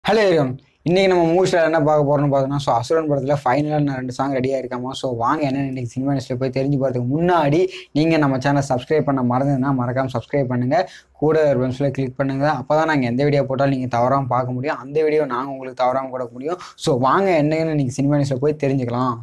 hello எரியோன் இன்னைக்கு நம்ம மூவிஸில் என்ன பார்க்க போறோம்னு பார்த்தோம்னா ஸோ அசுரன் படத்தில் ஃபைனலாக நான் ரெண்டு சாங் ரெடியாக இருக்காமா ஸோ வாங்க என்ன இன்னைக்கு சினிமா நியூஸில் போய் தெரிஞ்சு போகிறதுக்கு முன்னாடி நீங்கள் நம்ம சேனல் சப்ஸ்கிரைப் பண்ண மறந்ததுன்னா மறக்காம சப்ஸ்கிரைப் பண்ணுங்கள் கூட பென்சில் கிளிக் பண்ணுங்க அப்போ தான் நாங்கள் எந்த வீடியோ போட்டாலும் நீங்கள் தவறாமல் பார்க்க முடியும் அந்த வீடியோ நாங்கள் உங்களுக்கு தவறாமல் கொடுக்க முடியும் ஸோ வாங்க என்னன்னு இன்னைக்கு சினிமா நியூஸில் போய் தெரிஞ்சுக்கலாம்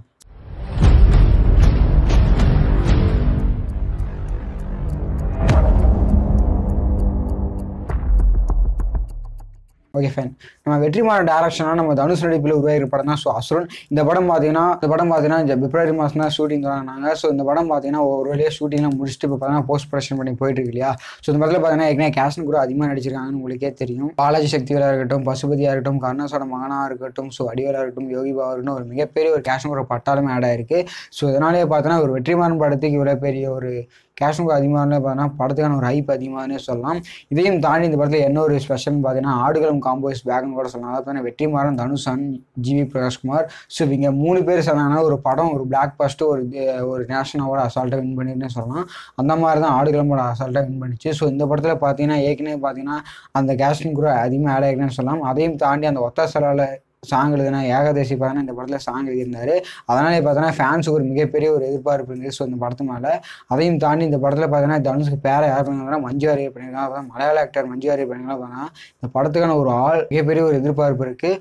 ஓகே ஃபைன் நம்ம வெற்றிமாறன் டேரக்ஷனாக நம்ம தனுஷ் நடிப்பில் உருவாகிற படம் தான் ஸோ அசுரன் இந்த படம் பார்த்தீங்கன்னா இந்த படம் பார்த்தீங்கன்னா இந்த பிப்ரவரி மாதம் தான் ஷூட்டிங் தொடங்கினாங்க ஸோ இந்த படம் பார்த்தீங்கன்னா ஒரு வழியாக ஷூட்டிங்லாம் முடிச்சுட்டு இப்போ பார்த்தீங்கன்னா போஸ்ட் ப்ரொடக்ஷன் பண்ணி போயிட்டு இருக்கு இல்லையா ஸோ இந்த படத்தில் பார்த்தீங்கன்னா ஏற்கனவே கேஷன் கூட அதிகமாக நடிச்சிருக்காங்கன்னு உங்களுக்கே தெரியும் பாலாஜி சக்திவேலாக இருக்கட்டும் பசுபதியாக இருக்கட்டும் கருணாசோட மகனாக இருக்கட்டும் ஸோ அடிவேலாக இருக்கட்டும் யோகி பாபா இருக்கட்டும் ஒரு மிகப்பெரிய ஒரு கேஷன் கூட பட்டாலுமே ஆட் ஆயிருக்கு ஸோ இதனாலேயே பார்த்தோன்னா ஒரு வெற்றிமாறன் படத்துக்கு இவ்வளோ பெரிய ஒரு கேஷும் அதிகமாக பார்த்தீங்கன்னா படத்துக்கான ஒரு ஹைப் அதிகமாகனே சொல்லலாம் இதையும் தாண்டி இந்த படத்தில் என்ன ஒரு ஸ்பெஷல்னு பார்த்தீங்கன்னா ஆடுகளம் காம்போஸ் பேக்னு கூட சொல்லலாம் அதாவது பார்த்தீங்கன்னா வெற்றிமாறன் தனுஷன் ஜிவி பிரகாஷ்குமார் ஸோ இவங்க மூணு பேர் சொன்னாங்கன்னா ஒரு படம் ஒரு பிளாக் பஸ்ட்டு ஒரு இது- ஒரு நேஷனல் அவார்டு அசால்ட்டாக வின் பண்ணிருந்தே சொல்லலாம் அந்த மாதிரி தான் ஆடுகளமோட அசால்ட்டாக வின் பண்ணிச்சு ஸோ இந்த படத்தில் பார்த்தீங்கன்னா ஏற்கனவே பார்த்தீங்கன்னா அந்த கேஸ்டிங் கூட அதிகமாக ஆட் ஆகிருக்குன்னு சொல்லலாம் அதையும் தாண்டி அந்த ஒத்த செலவில் சாங் எழுதுனா ஏகாதசி பார்த்தீங்கன்னா இந்த படத்தில் சாங் எழுதியிருந்தாரு அதனாலே பார்த்தோன்னா ஃபேன்ஸுக்கு ஒரு மிகப்பெரிய ஒரு எதிர்பார்ப்பு இருந்தது ஸோ இந்த படத்து மேலே அதையும் தாண்டி இந்த படத்தில் பார்த்தீங்கன்னா தனுஷுக்கு பேரை யார் பண்ணிருக்காங்கன்னா மஞ்சு வாரியர் பண்ணியிருக்காங்க அப்புறம் மலையாள ஆக்டர் மஞ்சு வாரியர் பண்ணியிருக்காங்க பார்த்தீங்கன்னா இந்த படத்துக்கான ஒரு ஆள் மிகப்பெரிய ஒரு எதிர்பார்ப்பு இருக்குது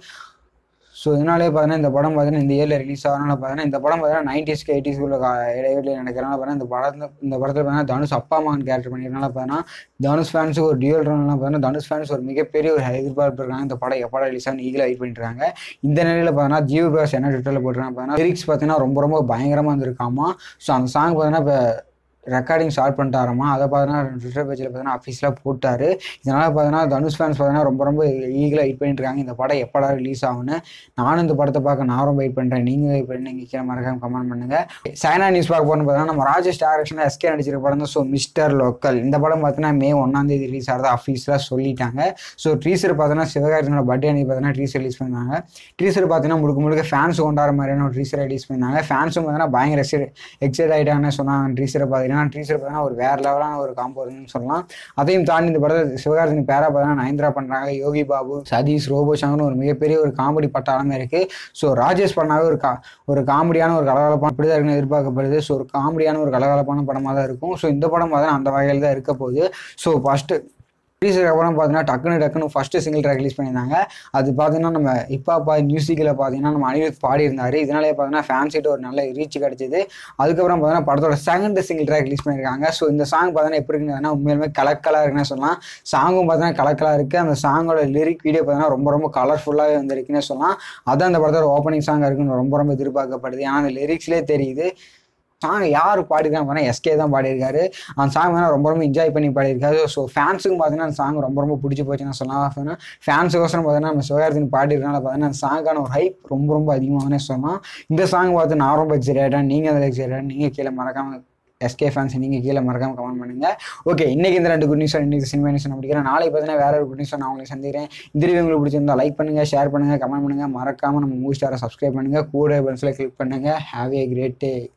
ஸோ இதனாலே பார்த்தீங்கன்னா இந்த படம் பார்த்தீங்கன்னா இந்த இயரில் ரிலீஸ் ஆகிறனால பார்த்தீங்கன்னா இந்த படம் பார்த்தீங்கன்னா நைன்டிஸ்க்கு எயிட்டிஸ்க்குள்ள இடைவெளியில் நடக்கிறனால பார்த்தீங்கன்னா இந்த படத்தில் இந்த படத்தில் பார்த்தீங்கன்னா தனுஷ் அப்பா மகன் கேரக்டர் பண்ணியிருக்கனால பார்த்தீங்கன்னா தனுஷ் ஃபேன்ஸுக்கு ஒரு டியூல் ரன்லாம் பார்த்தீங்கன்னா தனுஷ் ஃபேன்ஸ் ஒரு மிகப்பெரிய ஒரு எதிர்பார்ப்பு இருக்காங்க இந்த படம் எப்படா ரிலீஸ் ஆகும் ஈகில் வெயிட் பண்ணிட்டு இருக்காங்க இந்த நிலையில் பார்த்தீங்கன்னா ஜீவ் பிரகாஷ் என்ன ட்விட்டரில் போட்டிருக்காங்க பார்த்தீங்கன்னா லிரிக்ஸ் பார்த்தீங்கன்னா ரொம்ப ரொம்ப பயங்கரமாக இருந்திருக்காமா ஸோ அந்த சாங் பார்த்தீங்கன்னா இப்போ ரெக்கார்டிங் ஸ்டார்ட் பண்ணிட்டாராமா அதை பார்த்தீங்கன்னா ட்விட்டர் பேஜில் பார்த்தீங்கன்னா அஃபீஸில் போட்டாரு இதனால் பார்த்தீங்கன்னா தனுஷ் ஃபேன்ஸ் பார்த்தீங்கன்னா ரொம்ப ரொம்ப ஈகிளாக வெயிட் பண்ணிட்டு இருக்காங்க இந்த படம் எப்படா ரிலீஸ் ஆகும்னு நானும் இந்த படத்தை பார்க்க நான் ரொம்ப வெயிட் பண்ணுறேன் நீங்கள் வெயிட் பண்ணி நீங்கள் கீழே மறக்காம கமெண்ட் பண்ணுங்கள் சைனா நியூஸ் பார்க்க போகணும்னு பார்த்தீங்கன்னா நம்ம ராஜேஷ் டேரக்ஷனில் எஸ்கே நடிச்சிருக்க படம் தான் ஸோ மிஸ்டர் லோக்கல் இந்த படம் பார்த்தீங்கன்னா மே ஒன்றாம் தேதி ரிலீஸ் ஆகிறதா அஃபீஸில் சொல்லிட்டாங்க ஸோ ட்ரீசர் பார்த்தீங்கன்னா சிவகார்த்தினோட பர்த்டே அன்னைக்கு பார்த்தீங்கன்னா ட்ரீசர் ரிலீஸ் பண்ணாங்க ட்ரீசர் பார்த்தீங்கன்னா முழுக்க முழுக்க ஃபேன்ஸ் கொண்டாடுற மாதிரியான ஒரு ட்ரீசர் ரிலீஸ் பண்ணாங்க ஃபேன்ஸும் பார்த்தீங்கன்னா பயங்கர எக்ஸைட் எக்ஸைட் ஆகிட்டாங்கன்னு சொன்னாங்க ட்ரீசரை பார்த்தீங்கன்னா ட்ரீசர் பார்த்தீங்கன்னா ஒரு வேறு லெவலான ஒரு காம்போ இருக்குன்னு சொல்லலாம் அதையும் தாண்டி இந்த படத்தை சிவகார்த்தினி பேரா பார்த்தீங்கன்னா நயன்தரா பண்ணுறாங்க யோகி பாபு சதீஷ் ரோபோ சங்கர்னு ஒரு மிகப்பெரிய ஒரு காமெடி பட்டாளமே இருக்குது ஸோ ராஜேஷ் பண்ணாவே ஒரு கா ஒரு காமெடியான ஒரு கலகலப்பான இப்படி தான் இருக்குன்னு எதிர்பார்க்கப்படுது ஸோ ஒரு காமெடியான ஒரு கலகலப்பான படமாக தான் இருக்கும் ஸோ இந்த படம் பார்த்தீங்கன்னா அந்த வகையில் தான் இருக்க போகுது ஸோ ஃபஸ்ட்டு ரிலீஸுக்கு அப்புறம் பார்த்தீங்கன்னா டக்குனு டக்குனு ஃபஸ்ட்டு சிங்கிள் ட்ராக் ரிலீஸ் பண்ணியிருந்தாங்க அது பார்த்தீங்கன்னா நம்ம இப்போ பா மியூசிக்கில் பார்த்தீங்கன்னா நம்ம அனிருத் பாடியிருந்தாரு இதனாலே பார்த்தீங்கன்னா ஃபேன்ஸ் கிட்ட ஒரு நல்ல ரீச் கிடச்சிது அதுக்கப்புறம் பார்த்தீங்கன்னா படத்தோட செகண்ட் சிங்கிள் ட்ராக் ரிலீஸ் பண்ணியிருக்காங்க ஸோ இந்த சாங் பார்த்தீங்கன்னா எப்படி இருக்குன்னா உண்மையிலுமே கலக்கலாக இருக்குன்னு சொல்லலாம் சாங்கும் பார்த்தீங்கன்னா கலக்கலாக இருக்குது அந்த சாங்கோட லிரிக் வீடியோ பார்த்தீங்கன்னா ரொம்ப ரொம்ப கலர்ஃபுல்லாகவே வந்திருக்குன்னே சொல்லலாம் அதான் அந்த படத்தோட ஓப்பனிங் சாங் இருக்குன்னு ரொம்ப ரொம்ப எதிர்பார்க்கப்படுது ஏன்னா அந்த லிரிக்ஸ்லேயே தெரியுது சாங் யார் பாடிருக்காங்க பார்த்தீங்கன்னா எஸ்கே தான் பாடியிருக்காரு அந்த சாங் வேணால் ரொம்ப ரொம்ப என்ஜாய் பண்ணி பாடியிருக்காரு ஸோ ஃபேன்ஸுக்கும் பார்த்தீங்கன்னா அந்த சாங் ரொம்ப ரொம்ப பிடிச்சி போச்சுன்னு சொல்லலாம் ஃபேன்ஸுக்கோசரம் பார்த்தீங்கன்னா நம்ம சிவகார்த்தின் பாடிருக்கனால பார்த்தீங்கன்னா அந்த சாங்கான ஒரு ஹைப் ரொம்ப ரொம்ப அதிகமாகனே சொல்லலாம் இந்த சாங் பார்த்து நான் ரொம்ப எக்ஸைட்டேன் நீங்கள் அதில் எக்ஸைட்டேன் நீங்கள் கீழே மறக்காம எஸ்கே ஃபேன்ஸ் நீங்கள் கீழே மறக்காம கமெண்ட் பண்ணுங்க ஓகே இன்னைக்கு இந்த ரெண்டு குட் நியூஸ் இன்னைக்கு சினிமா நியூஸ் நான் முடிக்கிறேன் நாளைக்கு பார்த்தீங்கன்னா வேற ஒரு குட் நியூஸ் நான் உங்களுக்கு சந்திக்கிறேன் இந்த வீடியோ உங்களுக்கு பிடிச்சிருந்தா லைக் பண்ணுங்க ஷேர் பண்ணுங்க கமெண்ட் பண்ணுங்க மறக்காம நம்ம மூவி ஸ்டாரை சப்ஸ்கிரைப் பண்ணுங்க கூட பென்சில் கிளிக் பண்ணுங்க ஹாவ் ஏ கிரேட் டே